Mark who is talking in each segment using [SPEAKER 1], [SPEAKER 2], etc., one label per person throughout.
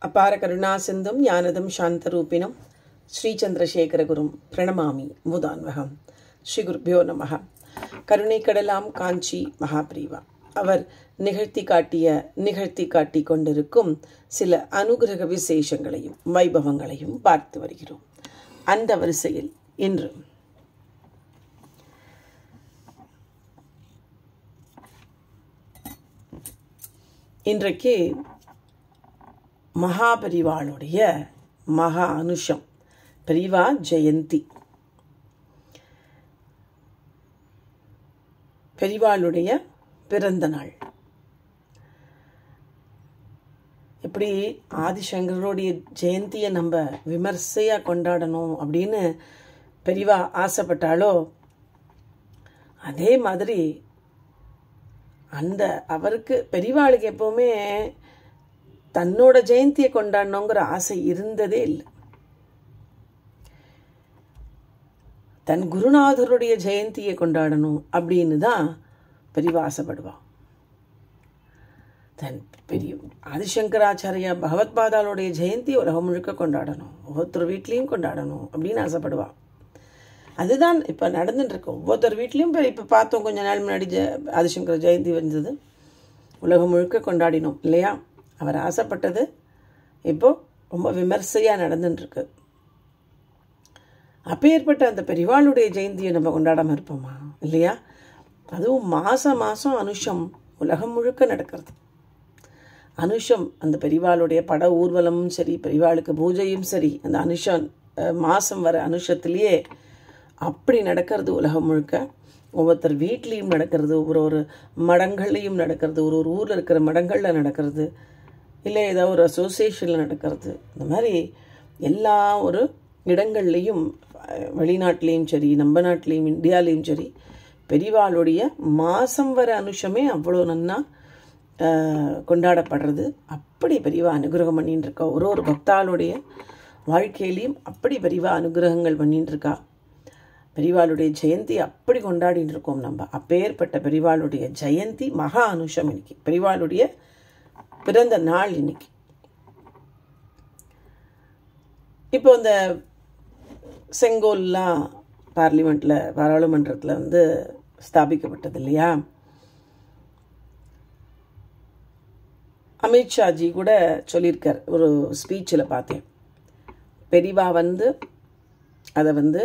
[SPEAKER 1] அபார கருணாசிந்தும் ஞானதம் சாந்தரூபிணம் ஸ்ரீச்சந்திரசேகரகுரும் பிரணமாமி முதான்வகம் ஸ்ரீ குருபியோ நமக கருணை கடலாம் காஞ்சி மகாபிரிவா அவர் நிகழ்த்தி காட்டிய நிகழ்த்தி காட்டி கொண்டிருக்கும் சில அனுகிரக விசேஷங்களையும் வைபவங்களையும் பார்த்து வருகிறோம் அந்த வரிசையில் இன்று இன்றைக்கு மகாபரிவாளுடைய மகா அனுஷம் பெரிவா ஜெயந்தி பெரிவாளுடைய பிறந்த நாள் எப்படி ஆதிசங்கரோடைய ஜெயந்தியை நம்ம விமர்சையாக கொண்டாடணும் அப்படின்னு பெரிவா ஆசைப்பட்டாலோ அதே மாதிரி அந்த அவருக்கு பெரியவாளுக்கு எப்போவுமே தன்னோட ஜெயந்தியை கொண்டாடணுங்கிற ஆசை இருந்ததே இல்லை தன் குருநாதருடைய ஜெயந்தியை கொண்டாடணும் அப்படின்னு தான் பெரியவா ஆசைப்படுவா தன் பெரிய ஆதிசங்கராச்சாரியா பகவத்பாதாளுடைய ஜெயந்தி உலகம் முழுக்க கொண்டாடணும் ஒவ்வொருத்தர் வீட்லேயும் கொண்டாடணும் அப்படின்னு ஆசைப்படுவா அதுதான் இப்போ நடந்துட்டு இருக்கு ஒவ்வொருத்தர் வீட்லேயும் இப்போ இப்போ பார்த்தோம் கொஞ்ச நாள் முன்னாடி ஜெ ஆதிசங்கர ஜெயந்தி வந்தது உலகம் முழுக்க கொண்டாடினோம் இல்லையா அவர் ஆசைப்பட்டது இப்போது ரொம்ப விமர்சையாக நடந்துட்டுருக்கு அப்பேற்பட்ட அந்த பெரிவாளுடைய ஜெயந்தியை நம்ம கொண்டாடாமல் இருப்போமா இல்லையா அதுவும் மாதம் மாதம் அனுஷம் உலகம் முழுக்க நடக்கிறது அனுஷம் அந்த பெரிவாளுடைய பட ஊர்வலமும் சரி பெரிவாளுக்கு பூஜையும் சரி அந்த அனுஷம் மாதம் வர அனுஷத்துலேயே அப்படி நடக்கிறது உலகம் முழுக்க ஒவ்வொருத்தர் வீட்லேயும் நடக்கிறது ஒரு ஒரு மடங்கள்லையும் நடக்கிறது ஒரு ஒரு ஊரில் இருக்கிற மடங்களில் நடக்கிறது இல்லை ஏதோ ஒரு அசோசியேஷனில் நடக்கிறது இந்த மாதிரி எல்லா ஒரு இடங்கள்லையும் வெளிநாட்டிலையும் சரி நம்ம நாட்டிலையும் இந்தியாலேயும் சரி பெரிவாளுடைய மாதம் வர அனுஷமே அவ்வளோ நன்னா கொண்டாடப்படுறது அப்படி பெரியவா அனுகிரகம் பண்ணின்னு இருக்கா ஒரு ஒரு பக்தாளுடைய வாழ்க்கையிலையும் அப்படி பெரியவா அனுகிரகங்கள் பண்ணிட்டு இருக்கா பெரிவாளுடைய ஜெயந்தி அப்படி கொண்டாடிட்டு இருக்கோம் நம்ம அப்பேற்பட்ட பெரிவாளுடைய ஜெயந்தி மகா அனுஷம் இன்னைக்கு பெரிவாளுடைய பிறந்த நாள் இன்னைக்கு இப்போ இந்த செங்கோல்லாம் பார்லிமெண்ட்டில் பாராளுமன்றத்தில் வந்து ஸ்தாபிக்கப்பட்டது இல்லையா அமித்ஷாஜி கூட சொல்லியிருக்கார் ஒரு ஸ்பீச்சில் பார்த்தேன் பெரிவா வந்து அதை வந்து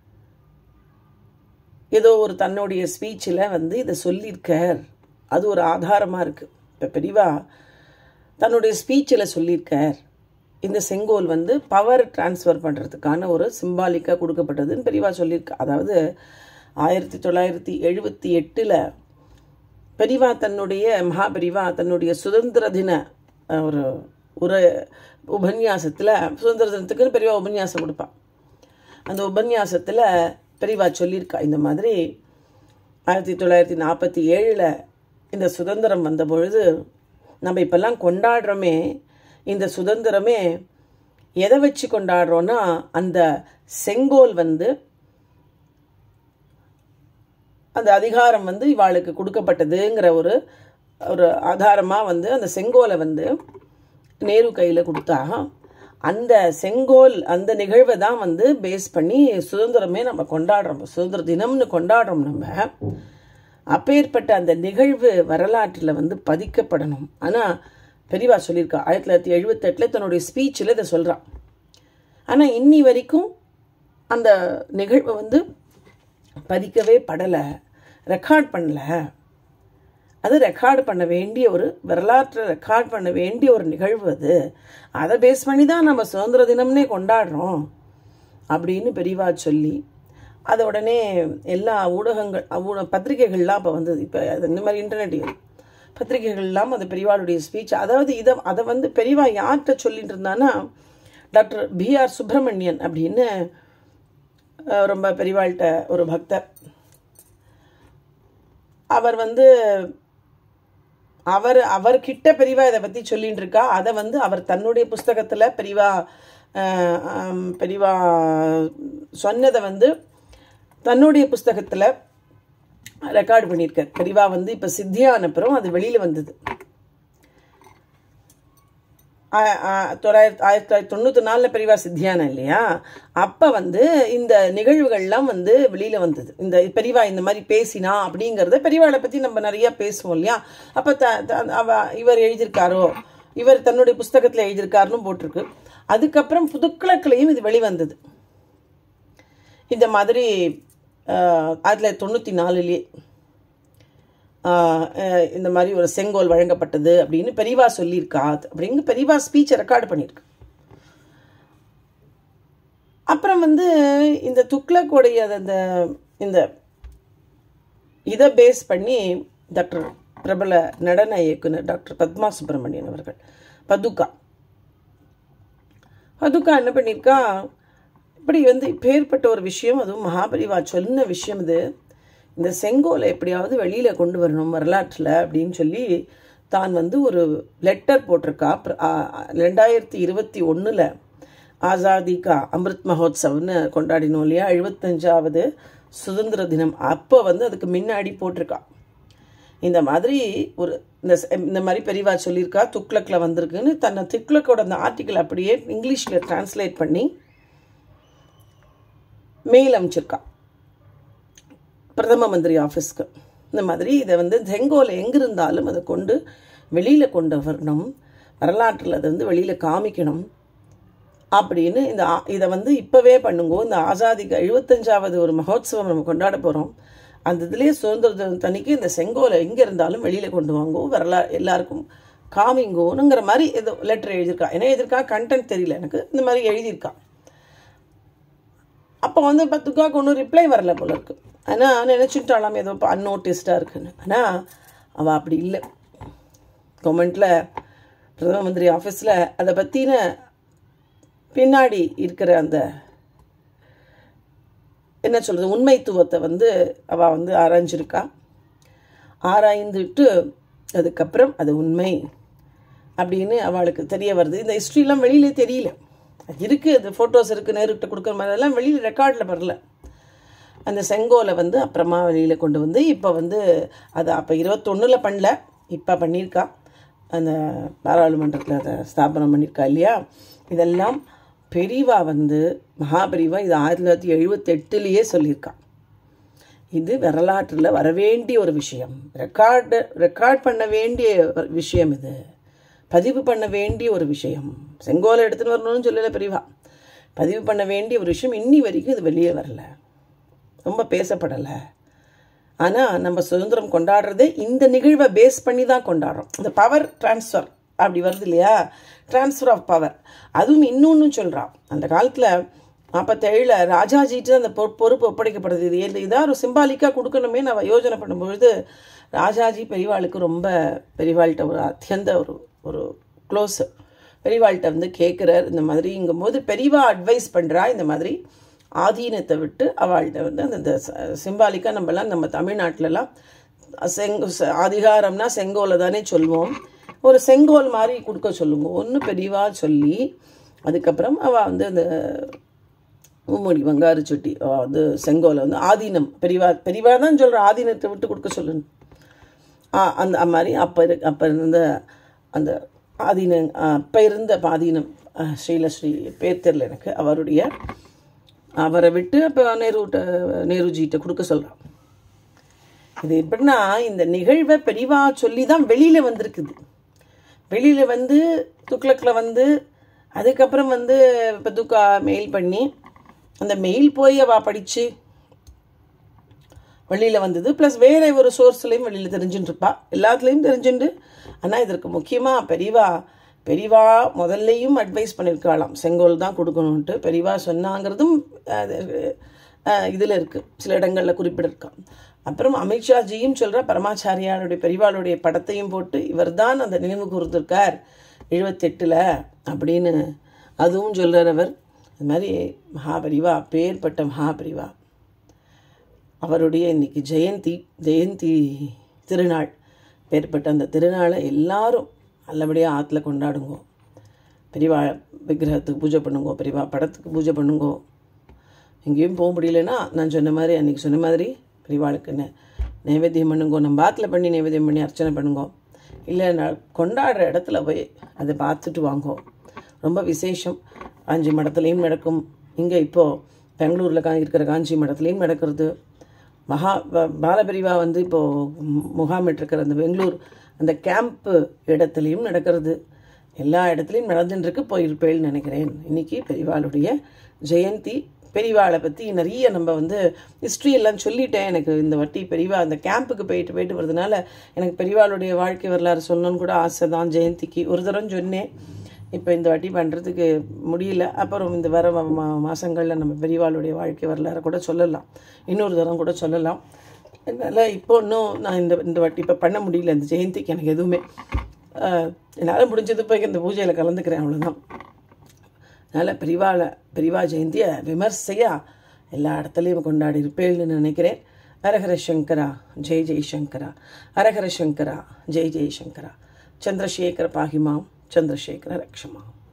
[SPEAKER 1] ஏதோ ஒரு தன்னுடைய ஸ்பீச்சில் வந்து இதை சொல்லியிருக்கார் அது ஒரு ஆதாரமாக இருக்குது இப்போ பெரிவா தன்னுடைய ஸ்பீச்சில் சொல்லியிருக்கார் இந்த செங்கோல் வந்து பவர் டிரான்ஸ்ஃபர் பண்ணுறதுக்கான ஒரு சிம்பாலிக்காக கொடுக்கப்பட்டதுன்னு பெரியவா சொல்லியிருக்கா அதாவது ஆயிரத்தி தொள்ளாயிரத்தி எழுபத்தி எட்டில் பெரிவா தன்னுடைய மகாபெரிவா தன்னுடைய சுதந்திர தின ஒரு ஒரு உபன்யாசத்தில் சுதந்திர தினத்துக்குன்னு பெரியவா உபன்யாசம் கொடுப்பாள் அந்த உபன்யாசத்தில் பெரியவா சொல்லியிருக்கா இந்த மாதிரி ஆயிரத்தி தொள்ளாயிரத்தி நாற்பத்தி ஏழில் இந்த சுதந்திரம் வந்த பொழுது நம்ம இப்போல்லாம் கொண்டாடுறோமே இந்த சுதந்திரமே எதை வச்சு கொண்டாடுறோன்னா அந்த செங்கோல் வந்து அந்த அதிகாரம் வந்து இவாளுக்கு கொடுக்கப்பட்டதுங்கிற ஒரு ஒரு ஆதாரமாக வந்து அந்த செங்கோலை வந்து நேரு கையில் கொடுத்தா அந்த செங்கோல் அந்த நிகழ்வை தான் வந்து பேஸ் பண்ணி சுதந்திரமே நம்ம கொண்டாடுறோம் சுதந்திர தினம்னு கொண்டாடுறோம் நம்ம அப்பேற்பட்ட அந்த நிகழ்வு வரலாற்றில் வந்து பதிக்கப்படணும் ஆனால் பெரியவா சொல்லியிருக்கா ஆயிரத்தி தொள்ளாயிரத்தி எழுபத்தெட்டில் தன்னுடைய ஸ்பீச்சில் இதை சொல்கிறான் ஆனால் இன்னி வரைக்கும் அந்த நிகழ்வை வந்து பதிக்கவே படலை ரெக்கார்ட் பண்ணல அது ரெக்கார்டு பண்ண வேண்டிய ஒரு வரலாற்றை ரெக்கார்ட் பண்ண வேண்டிய ஒரு நிகழ்வு அது அதை பேஸ் பண்ணி தான் நம்ம சுதந்திர தினம்னே கொண்டாடுறோம் அப்படின்னு பெரியவா சொல்லி அதை உடனே எல்லா ஊடகங்கள் ஊட பத்திரிகைகள்லாம் இப்போ வந்தது இப்போ அது இந்த மாதிரி இன்டர்நெட் பத்திரிகைகள்லாம் அந்த பெரியவாளுடைய ஸ்பீச் அதாவது இதை அதை வந்து பெரியவா யார்கிட்ட சொல்லிட்டு இருந்தான்னா டாக்டர் பி ஆர் சுப்பிரமணியன் அப்படின்னு ரொம்ப பெரியவாள்கிட்ட ஒரு பக்தர் அவர் வந்து அவர் அவர்கிட்ட பெரியவா இதை பற்றி சொல்லிட்டு இருக்கா அதை வந்து அவர் தன்னுடைய புஸ்தகத்தில் பெரியவா பெரியவா சொன்னதை வந்து தன்னுடைய புஸ்தகத்தில் ரெக்கார்டு பண்ணியிருக்கார் பெரியவா வந்து இப்போ சித்தியான அப்புறம் அது வெளியில் வந்தது ஆ- ஆ- தொள்ளாயிரத்தி ஆயிரத்தி தொள்ளாயிரத்தி தொண்ணூற்றி நாலில் பெரியவா சித்தியானம் இல்லையா அப்போ வந்து இந்த நிகழ்வுகள்லாம் வந்து வெளியில் வந்தது இந்த பெரியவா இந்த மாதிரி பேசினா அப்படிங்கிறத பெரியவாளை பற்றி நம்ம நிறையா பேசுவோம் இல்லையா அப்போ த த- அவ இவர் எழுதியிருக்காரோ இவர் தன்னுடைய புஸ்தகத்தில் எழுதியிருக்காருன்னு போட்டிருக்கு அதுக்கப்புறம் புதுக்கிழக்குலையும் இது வெளிவந்தது இந்த மாதிரி ஆஹ், ஆயிரத்தி தொள்ளாயிரத்தி தொண்ணூற்றி நாலுலேயே இந்த மாதிரி ஒரு செங்கோல் வழங்கப்பட்டது அப்படின்னு பெரியவா சொல்லியிருக்கா அப்படின்னு பெரியவா ஸ்பீச்சை ரெக்கார்டு பண்ணியிருக்கு அப்புறம் வந்து இந்த துக்ளக்கோடைய அந்த இந்த இதை பேஸ் பண்ணி டாக்டர் பிரபல நடன இயக்குனர் டாக்டர் பத்மா சுப்பிரமணியன் அவர்கள் பதுக்கா பதுக்கா என்ன பண்ணியிருக்கா இப்படி வந்து இப்பேற்பட்ட ஒரு விஷயம் அதுவும் மகாபரிவா சொன்ன விஷயம் இது இந்த செங்கோலை எப்படியாவது வெளியில் கொண்டு வரணும் வரலாற்றில் அப்படின்னு சொல்லி தான் வந்து ஒரு லெட்டர் போட்டிருக்கா அப்புறம், ஆ, ரெண்டாயிரத்தி இருபத்தி ஒன்றில் ஆசாதி கா அமிர்த் மஹோத்சவ்னு கொண்டாடினோம் இல்லையா எழுபத்தஞ்சாவது சுதந்திர தினம் அப்போ வந்து அதுக்கு முன்னாடி போட்டிருக்கா இந்த மாதிரி ஒரு இந்த ச- இந்த மாதிரி பெரியவா சொல்லியிருக்கா துக்ளக்கில் வந்திருக்குன்னு தன்னை துக்ளக்கோட அந்த ஆர்டிக்கல் அப்படியே இங்கிலீஷில் டிரான்ஸ்லேட் பண்ணி மெயில் அனுப்பிச்சிருக்கா பிரதம மந்திரி ஆஃபீஸ்க்கு இந்த மாதிரி இதை வந்து செங்கோல் எங்கே இருந்தாலும் அதை கொண்டு வெளியில் கொண்டு வரணும் வரலாற்றில் அதை வந்து வெளியில் காமிக்கணும் அப்படின்னு இந்த ஆ- இதை வந்து இப்போவே பண்ணுங்கோ இந்த ஆசாதிக்கு எழுபத்தஞ்சாவது ஒரு மகோத்சவம் நம்ம கொண்டாட போகிறோம் அந்த இதுலேயே சுதந்திர தினத்தன்னைக்கு இந்த செங்கோலை எங்கே இருந்தாலும் வெளியில் கொண்டு வாங்கோ வரலா எல்லாருக்கும் காமிங்கோனுங்கிற மாதிரி ஏதோ லெட்டர் எழுதியிருக்கா என்ன எழுதியிருக்கா கண்டென்ட் தெரியல எனக்கு இந்த மாதிரி எழுதியிருக்கா அப்போ வந்து பத்துக்காக்கு ஒன்றும் ரிப்ளை வரல போல இருக்கு ஆனால் நினச்சிட்டாலாம் ஏதோ இப்போ அன்னோட்டிஸ்டாக இருக்குன்னு ஆனால் அவள் அப்படி இல்லை கவர்மெண்ட்டில் பிரதம மந்திரி ஆஃபீஸில் அதை பற்றின பின்னாடி இருக்கிற அந்த என்ன சொல்கிறது உண்மைத்துவத்தை வந்து அவள் வந்து ஆராய்ஞ்சிருக்கா ஆராய்ந்துட்டு அதுக்கப்புறம் அது உண்மை அப்படின்னு அவளுக்கு தெரிய வருது இந்த ஹிஸ்ட்ரிலாம் வெளியிலே தெரியல இருக்குது அது ஃபோட்டோஸ் இருக்குது நேருக்கிட்ட கொடுக்குற மாதிரி அதெல்லாம் வெளியில் ரெக்கார்டில் வரல அந்த செங்கோலை வந்து அப்புறமா வெளியில் கொண்டு வந்து இப்போ வந்து அது அப்போ இருபத்தொன்னில் பண்ணல இப்போ பண்ணியிருக்கா அந்த பாராளுமன்றத்தில் அதை ஸ்தாபனம் பண்ணியிருக்கா இல்லையா இதெல்லாம் பெரியவா வந்து மகாபெரிவா இது ஆயிரத்தி தொள்ளாயிரத்தி எழுபத்தெட்டுலேயே சொல்லியிருக்கா இது வரலாற்றில் வரவேண்டிய ஒரு விஷயம் ரெக்கார்டு ரெக்கார்ட் பண்ண வேண்டிய ஒரு விஷயம் இது பதிவு பண்ண வேண்டிய ஒரு விஷயம் செங்கோலை எடுத்துன்னு வரணும்னு சொல்லல பெரியவா பதிவு பண்ண வேண்டிய ஒரு விஷயம் இன்னி வரைக்கும் இது வெளியே வரல ரொம்ப பேசப்படலை ஆனால் நம்ம சுதந்திரம் கொண்டாடுறதே இந்த நிகழ்வை பேஸ் பண்ணி தான் கொண்டாடுறோம் இந்த பவர் ட்ரான்ஸ்ஃபர் அப்படி வருது இல்லையா ட்ரான்ஸ்ஃபர் ஆஃப் பவர் அதுவும் இன்னொன்று சொல்கிறான் அந்த காலத்தில் நாற்பத்தேழில் ராஜாஜிட்டு அந்த பொ பொறுப்பு ஒப்படைக்கப்படுது இது எது- இதான் ஒரு சிம்பாலிக்காக கொடுக்கணுமே நான் யோசனை பண்ணும்பொழுது ராஜாஜி பெரியவாளுக்கு ரொம்ப பெரியவாள்கிட்ட ஒரு அத்தியந்த ஒரு ஒரு க்ளோஸு பெரியவாள்கிட்ட வந்து கேட்குறார் இந்த மாதிரிங்கும் போது பெரியவா அட்வைஸ் பண்ணுறா இந்த மாதிரி ஆதீனத்தை விட்டு அவள்கிட்ட வந்து அந்த சிம்பாலிக்காக நம்மலாம் நம்ம தமிழ்நாட்டிலலாம் செங் ச- அதிகாரம்னா செங்கோலை தானே சொல்லுவோம் ஒரு செங்கோல் மாதிரி கொடுக்க சொல்லுங்க ஒன்று பெரியவா சொல்லி அதுக்கப்புறம் அவள் வந்து அந்த மும்மொழி வங்காரு சுட்டி அவள் வந்து செங்கோலை வந்து ஆதீனம் பெரியவா பெரியவா தான் சொல்கிற ஆதீனத்தை விட்டு கொடுக்க சொல்லணும் ஆ, அந்த அது மாதிரி அப்போ இரு அப்போ இருந்த அந்த ஆதீன அப்போ இருந்த ஆதீனம் ஆ, ஸ்ரீலஸ்ரீ பேர் தெரியல எனக்கு அவருடைய அவரை விட்டு அப்போ நேருட்ட நேருஜிகிட்ட கொடுக்க சொல்கிறான் இது எப்படின்னா இந்த நிகழ்வை பெரிவா சொல்லி தான் வெளியில் வந்திருக்குது வெளியில் வந்து துக்ளக்கில் வந்து அதுக்கப்புறம் வந்து பதுக்கா மெயில் பண்ணி அந்த மெயில் போய் அவள் படித்து வெளியில் வந்தது ப்ளஸ் வேற ஒரு சோர்ஸ்லையும் வெளியில் தெரிஞ்சுட்டு இருப்பா எல்லாத்துலேயும் தெரிஞ்சுண்டு ஆனால் இதற்கு முக்கியமாக பெரியவா பெரியவா முதல்லையும் அட்வைஸ் பண்ணியிருக்காளாம் செங்கோல் தான் கொடுக்கணுன்ட்டு பெரியவா சொன்னாங்கிறதும் இதில் இருக்குது சில இடங்களில் குறிப்பிட்டிருக்கான் அப்புறம் அமித்ஷாஜியும் சொல்கிற பரமாச்சாரியாருடைய பெரியவாளுடைய படத்தையும் போட்டு இவர்தான் அந்த நினைவு கூர்ந்திருக்கார் எழுபத்தெட்டில் அப்படின்னு அதுவும் சொல்கிறார் அவர் அது மாதிரி மகாபரிவா பேர்பட்ட மகாபரிவா அவருடைய இன்னைக்கு ஜெயந்தி ஜெயந்தி திருநாள் பேர்பட்ட அந்த திருநாளை எல்லாரும் நல்லபடியாக ஆற்றுல கொண்டாடுங்கோ பெரியவா விக்கிரகத்துக்கு பூஜை பண்ணுங்கோ பெரியவா படத்துக்கு பூஜை பண்ணுங்கோ எங்கேயும் போக முடியலன்னா நான் சொன்ன மாதிரி அன்றைக்கி சொன்ன மாதிரி பெரியவாளுக்கு நெ நைவேத்தியம் பண்ணுங்கோ நம்ம ஆற்றுல பண்ணி நைவேத்தியம் பண்ணி அர்ச்சனை பண்ணுங்கோ இல்லை நான் கொண்டாடுற இடத்துல போய் அதை பார்த்துட்டு வாங்கோ ரொம்ப விசேஷம் காஞ்சி மடத்துலேயும் நடக்கும் இங்கே இப்போது பெங்களூரில் கா இருக்கிற காஞ்சி மடத்துலேயும் நடக்கிறது மகா ப- பாலபிரிவா வந்து இப்போது முகாமிட்டிருக்கிற அந்த பெங்களூர் அந்த கேம்ப்பு இடத்துலையும் நடக்கிறது எல்லா இடத்துலையும் நடந்துட்டு இருக்கு போயிருப்பேன்னு நினைக்கிறேன் இன்னைக்கு பெரியவாளுடைய ஜெயந்தி பெரியவாளை பற்றி நிறைய நம்ம வந்து ஹிஸ்ட்ரி எல்லாம் சொல்லிட்டேன் எனக்கு இந்த வாட்டி பெரியவா அந்த கேம்புக்கு போயிட்டு போயிட்டு வரதுனால எனக்கு பெரியவாளுடைய வாழ்க்கை வரலாறு சொல்லணும்னு கூட ஆசை தான் ஜெயந்திக்கு ஒரு தரம் சொன்னேன் இப்போ இந்த வாட்டி பண்ணுறதுக்கு முடியல அப்புறம் இந்த வர மா- மா- மாசங்கள்ல நம்ம பெரியவாளுடைய வாழ்க்கை வரலாறு கூட சொல்லலாம் இன்னொரு தரம் கூட சொல்லலாம் அதனால் இப்போ இன்னும் நான் இந்த இந்த வாட்டி இப்போ பண்ண முடியல இந்த ஜெயந்திக்கு எனக்கு எதுவுமே ஆஹ், என்னால் முடிஞ்சது போய் இந்த பூஜையில் கலந்துக்கிறேன் அவ்வளோதான் அதனால் பெரிவாளை பெரிவா ஜெயந்தியை விமர்சையாக எல்லா இடத்துலையும் கொண்டாடி இருப்பேன்னு நினைக்கிறேன் ஹரஹர சங்கரா ஜெய் ஜெய் சங்கரா ஹரஹர சங்கரா ஜெய் ஜெய் சங்கரா சந்திரசேகர பாகிமாம் சந்திரசேகர ரக்ஷமாம்